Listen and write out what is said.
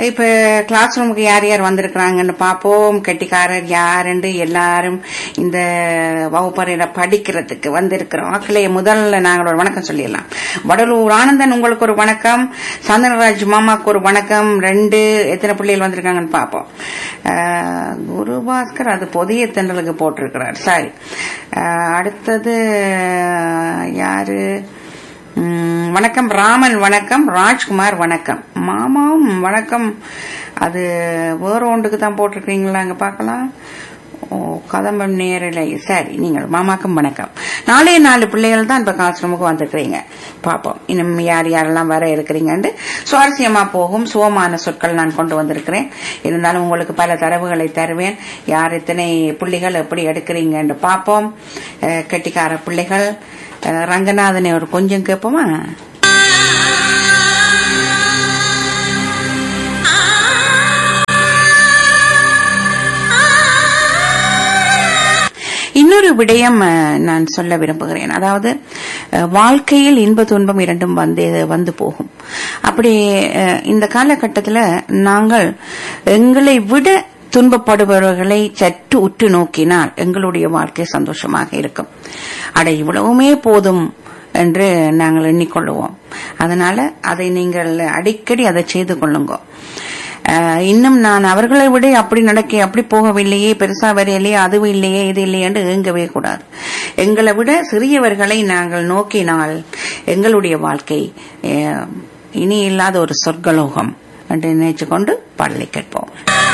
இப்ப கிளாஸ் ரூமுக்கு யார் யார் வந்திருக்கிறாங்கன்னு பாப்போம் கெட்டிக்காரர் யாருன்னு எல்லாரும் இந்த வகுப்பறையில படிக்கிறதுக்கு வந்திருக்கிறோம் ஆக்களே முதல்ல நாங்கள் ஒரு வணக்கம் சொல்லிடலாம் வடலூர் ஆனந்தன் உங்களுக்கு ஒரு வணக்கம் சந்திரராஜ் மாமாக்கு ஒரு வணக்கம் ரெண்டு எத்தனை பிள்ளைகள் வந்திருக்காங்கன்னு பாப்போம் அஹ், குருபாஸ்கர் அது புதிய தென்றலுக்கு போட்டிருக்கிறார் சரி அஹ், அடுத்தது யாரு ம், வணக்கம் ராமன் வணக்கம் ராஜ்குமார் வணக்கம் மாமாவும் வணக்கம் அது வேற ஒன்றுக்கு தான் போட்டிருக்கீங்களா அங்க பார்க்கலாம் ஓ கதம்பம் நேரலை சரி நீங்கள் மாமாக்கும் வணக்கம் நாலே நாலு பிள்ளைகள் தான் இப்ப காசுரமுக்கு வந்திருக்கிறீங்க பாப்போம் இன்னும் யார் யாரெல்லாம் வர இருக்கிறீங்கன்னு சுவாரஸ்யமா போகும் சுகமான சொற்கள் நான் கொண்டு வந்திருக்கிறேன் இருந்தாலும் உங்களுக்கு பல தரவுகளை தருவேன் யார் எத்தனை புள்ளிகள் எப்படி எடுக்கிறீங்கன்னு பார்ப்போம் அஹ், கெட்டிக்கார பிள்ளைகள் அஹ், ரங்கநாதனை ஒரு கொஞ்சம் கேட்போமா இன்னொரு விடயம் அஹ், நான் சொல்ல விரும்புகிறேன் அதாவது அஹ், வாழ்க்கையில் இன்ப துன்பம் இரண்டும் வந்து வந்து போகும் அப்படி அஹ், இந்த காலகட்டத்தில் நாங்கள் எங்களை விட துன்பப்படுபவர்களை சற்று உற்று நோக்கினால் எங்களுடைய வாழ்க்கை சந்தோஷமாக இருக்கும் அட இவ்வளவுமே போதும் என்று நாங்கள் எண்ணிக்கொள்ளுவோம் அதனால அதை நீங்கள் அடிக்கடி அதை செய்து கொள்ளுங்க அஹ், இன்னும் நான் அவர்களை விட அப்படி நடக்க அப்படி போகவில்லையே பெருசா வரையிலையே அதுவும் இல்லையே இது இல்லையே என்று ஏங்கவே கூடாது எங்களை விட சிறியவர்களை நாங்கள் நோக்கினால் எங்களுடைய வாழ்க்கை அஹ், இனி இல்லாத ஒரு சொர்க்கலோகம் என்று நினைச்சு கொண்டு பாடலை கேட்போம்